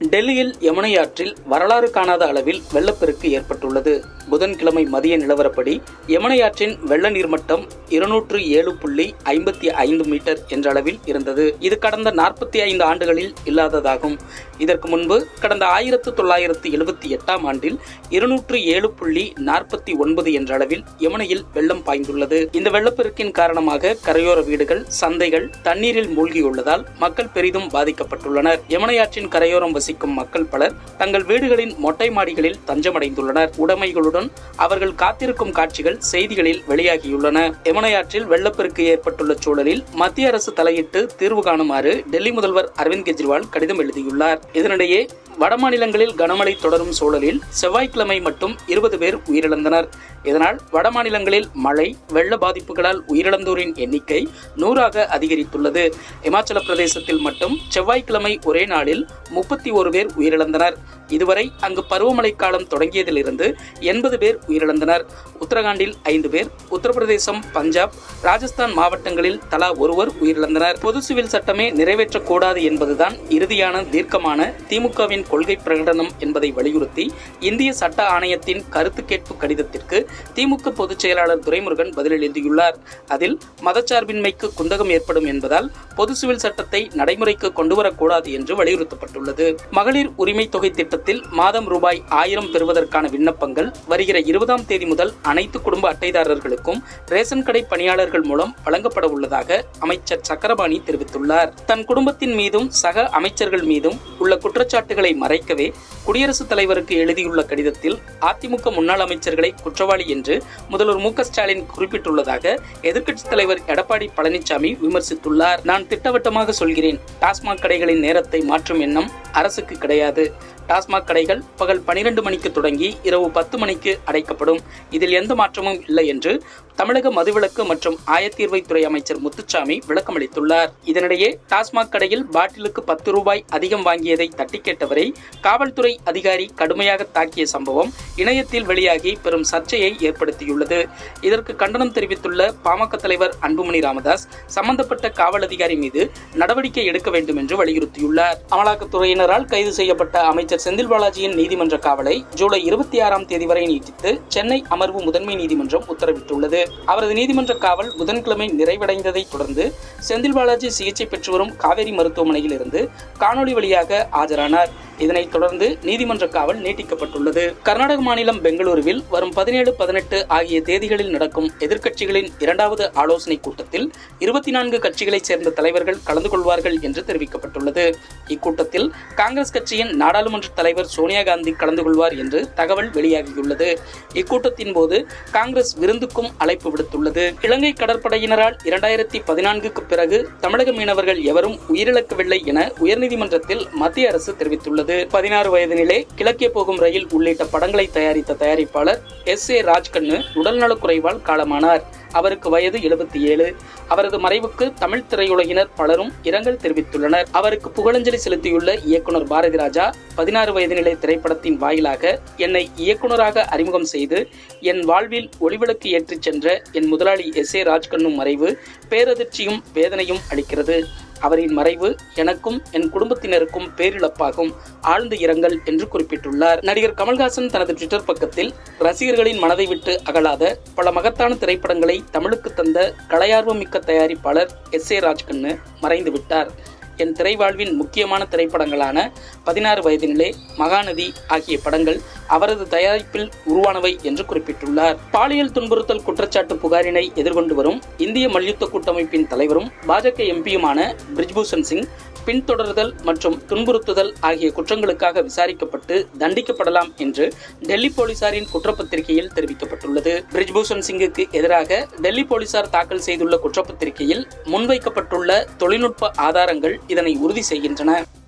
டெல்லியில் யமுனை ஆற்றில் வரலாறு காணாத அளவில் வெள்ளப்பெருக்கு ஏற்பட்டுள்ளது புதன்கிழமை மதிய நிலவரப்படி யமுனை ஆற்றின் வெள்ள நீர்மட்டம் இருநூற்று ஏழு புள்ளி ஐம்பத்தி ஐந்து மீட்டர் என்ற அளவில் இருந்தது இது கடந்த நாற்பத்தி ஐந்து ஆண்டுகளில் இல்லாததாகும் இதற்கு முன்பு கடந்த ஆயிரத்து தொள்ளாயிரத்து எழுபத்தி எட்டாம் ஆண்டில் இருநூற்று ஏழு புள்ளி நாற்பத்தி ஒன்பது என்ற அளவில் யமுனையில் வெள்ளம் பாய்ந்துள்ளது இந்த வெள்ளப்பெருக்கின் காரணமாக கரையோர வீடுகள் சந்தைகள் தண்ணீரில் மூழ்கியுள்ளதால் மக்கள் பெரிதும் பாதிக்கப்பட்டுள்ளனர் யமுனை ஆற்றின் கரையோரம் வசிக்கும் மக்கள் பலர் தங்கள் வீடுகளின் மொட்டை மாடிகளில் தஞ்சமடைந்துள்ளனர் உடைமைகளுடன் அவர்கள் காத்திருக்கும் காட்சிகள் செய்திகளில் வெளியாகியுள்ளன யமுனை ஆற்றில் வெள்ளப்பெருக்கு ஏற்பட்டுள்ள சூழலில் மத்திய அரசு தலையிட்டு தீர்வு காணுமாறு டெல்லி முதல்வர் அரவிந்த் கெஜ்ரிவால் கடிதம் எழுதியுள்ளார் இதனிடையே வடமாநிலங்களில் கனமழை தொடரும் சூழலில் செவ்வாய்க்கிழமை மட்டும் இருபது பேர் உயிரிழந்தனர் இதனால் வடமாநிலங்களில் மழை வெள்ள பாதிப்புகளால் உயிரிழந்தோரின் எண்ணிக்கை நூறாக அதிகரித்துள்ளது இமாச்சல பிரதேசத்தில் மட்டும் செவ்வாய்க்கிழமை ஒரே நாளில் முப்பத்தி ஒரு பேர் உயிரிழந்தனர் இதுவரை அங்கு பருவமழை காலம் தொடங்கியதிலிருந்து எண்பது பேர் உயிரிழந்தனர் உத்தரகாண்டில் ஐந்து பேர் உத்தரப்பிரதேசம் பஞ்சாப் ராஜஸ்தான் மாவட்டங்களில் தலா ஒருவர் உயிரிழந்தனர் பொது சிவில் சட்டமே நிறைவேற்றக்கூடாது என்பதுதான் இறுதியான தீர்க்கமான திமுகவின் கொள்கை பிரகடனம் என்பதை வலியுறுத்தி இந்திய சட்ட ஆணையத்தின் கருத்து கேட்பு கடிதத்திற்கு திமுக பொதுச் செயலாளர் துரைமுருகன் பதில் எழுதியுள்ளார் அதில் மதச்சார்பின்மைக்கு குந்தகம் ஏற்படும் என்பதால் பொது சிவில் சட்டத்தை நடைமுறைக்கு கொண்டுவரக்கூடாது என்று வலியுறுத்தப்பட்டுள்ளது மகளிர் உரிமை தொகை திட்டத்தில் மாதம் ரூபாய் ஆயிரம் பெறுவதற்கான விண்ணப்பங்கள் வருகிற இருபதாம் தேதி முதல் அனைத்து குடும்ப அட்டைதாரர்களுக்கும் ரேஷன் கடை பணியாளர்கள் மூலம் வழங்கப்பட உள்ளதாக அமைச்சர் சக்கரபாணி தெரிவித்துள்ளார் தன் குடும்பத்தின் மீதும் சக அமைச்சர்கள் மீதும் உள்ள குற்றச்சாட்டுகளை மறைக்கவே குடியரசுத் தலைவருக்கு எழுதியுள்ள கடிதத்தில் அதிமுக முன்னாள் அமைச்சர்களை குற்றவாளி என்று முதல்வர் மு க ஸ்டாலின் குறிப்பிட்டுள்ளதாக எதிர்க்கட்சித் தலைவர் எடப்பாடி பழனிசாமி விமர்சித்துள்ளார் நான் திட்டவட்டமாக சொல்கிறேன் டாஸ்மாக் கடைகளின் நேரத்தை மாற்றும் எண்ணம் அரசுக்கு கிடையாது டாஸ்மாக் கடைகள் பகல் பனிரெண்டு மணிக்கு தொடங்கி இரவு பத்து மணிக்கு அடைக்கப்படும் இதில் எந்த மாற்றமும் இல்லை என்று தமிழக மதுவிலக்கு மற்றும் ஆயத்தீர்வைத்துறை அமைச்சர் முத்துச்சாமி விளக்கமளித்துள்ளார் இதனிடையே டாஸ்மாக் கடையில் பாட்டிலுக்கு பத்து ரூபாய் அதிகம் வாங்கியதை தட்டி கேட்டவரை காவல்துறை அதிகாரி கடுமையாக தாக்கிய சம்பவம் இணையத்தில் வெளியாகி பெரும் சர்ச்சையை ஏற்படுத்தியுள்ளது இதற்கு கண்டனம் தெரிவித்துள்ள பாமக தலைவர் அன்புமணி ராமதாஸ் சம்பந்தப்பட்ட காவல் அதிகாரி மீது நடவடிக்கை எடுக்க வேண்டும் என்று வலியுறுத்தியுள்ளார் அமலாக்கத்துறையினரால் கைது செய்யப்பட்ட அமைச்சர் செந்தில் பாலாஜியின் நீதிமன்ற காவலை ஜூலை இருபத்தி ஆறாம் தேதி வரை நீட்டித்து சென்னை அமர்வு முதன்மை நீதிமன்றம் உத்தரவிட்டுள்ளது அவரது நீதிமன்ற காவல் புதன்கிழமை நிறைவடைந்ததை தொடர்ந்து செந்தில் பாலாஜி சிகிச்சை பெற்று வரும் காவேரி மருத்துவமனையில் இருந்து காணொலி வழியாக ஆஜரானார் இதனைத் தொடர்ந்து நீதிமன்ற காவல் நீட்டிக்கப்பட்டுள்ளது கர்நாடக மாநிலம் பெங்களூருவில் வரும் பதினேழு பதினெட்டு ஆகிய தேதிகளில் நடக்கும் எதிர்க்கட்சிகளின் இரண்டாவது ஆலோசனைக் கூட்டத்தில் இருபத்தி நான்கு கட்சிகளைச் சேர்ந்த தலைவர்கள் கலந்து கொள்வார்கள் என்று தெரிவிக்கப்பட்டுள்ளது இக்கூட்டத்தில் காங்கிரஸ் கட்சியின் நாடாளுமன்ற தலைவர் சோனியா காந்தி கலந்து கொள்வார் என்று தகவல் வெளியாகியுள்ளது இக்கூட்டத்தின் போது காங்கிரஸ் விருந்துக்கும் அழைப்பு விடுத்துள்ளது இலங்கை கடற்படையினரால் இரண்டாயிரத்தி பதினான்குக்கு பிறகு தமிழக மீனவர்கள் எவரும் உயிரிழக்கவில்லை என உயர்நீதிமன்றத்தில் மத்திய அரசு தெரிவித்துள்ளது பதினாறு வயதினிலே கிழக்கே போகும் ரயில் உள்ளிட்ட படங்களை தயாரித்த தயாரிப்பாளர் எஸ் ஏ ராஜ்கண்ணு உடல்நலக்குறைவால் காலமானார் அவருக்கு வயது எழுபத்தி ஏழு அவரது மறைவுக்கு தமிழ் திரையுலகினர் பலரும் இரங்கல் தெரிவித்துள்ளனர் அவருக்கு புகழஞ்சலி செலுத்தியுள்ள இயக்குனர் பாரதி ராஜா பதினாறு வயது நிலை திரைப்படத்தின் வாயிலாக என்னை இயக்குனராக அறிமுகம் செய்து என் வாழ்வில் ஒளிவிளக்கு ஏற்றிச் சென்ற என் முதலாளி எஸ் ஏ ராஜ்கண்ணும் மறைவு பேரதிர்ச்சியும் வேதனையும் அளிக்கிறது அவரின் மறைவு எனக்கும் என் குடும்பத்தினருக்கும் பேரிழப்பாகும் ஆழ்ந்த இரங்கல் என்று குறிப்பிட்டுள்ளார் நடிகர் கமல்ஹாசன் தனது ட்விட்டர் பக்கத்தில் ரசிகர்களின் மனதை விட்டு அகலாத பல மகத்தான திரைப்படங்களை தமிழுக்கு தந்த கலையார்வமிக்க தயாரிப்பாளர் எஸ் ஏ ராஜ்கண்ணு மறைந்து விட்டார் என் திரைவாழ்வின் முக்கியமான திரைப்படங்களான பதினாறு வயதினிலே மகாநதி ஆகிய படங்கள் அவரது தயாரிப்பில் உருவானவை என்று குறிப்பிட்டுள்ளார் பாலியல் துன்புறுத்தல் குற்றச்சாட்டு புகாரினை எதிர்கொண்டு வரும் இந்திய மல்யுத்த கூட்டமைப்பின் தலைவரும் பாஜக எம்பியுமான பிரிஜ்பூஷன் சிங் பின்தொடர்தல் மற்றும் துன்புறுத்துதல் ஆகிய குற்றங்களுக்காக விசாரிக்கப்பட்டு தண்டிக்கப்படலாம் என்று டெல்லி போலீசாரின் குற்றப்பத்திரிகையில் தெரிவிக்கப்பட்டுள்ளது பிரிஜ்பூஷன் சிங்குக்கு எதிராக டெல்லி போலீசார் தாக்கல் செய்துள்ள குற்றப்பத்திரிகையில் முன்வைக்கப்பட்டுள்ள தொழில்நுட்ப ஆதாரங்கள் இதனை உறுதி செய்கின்றன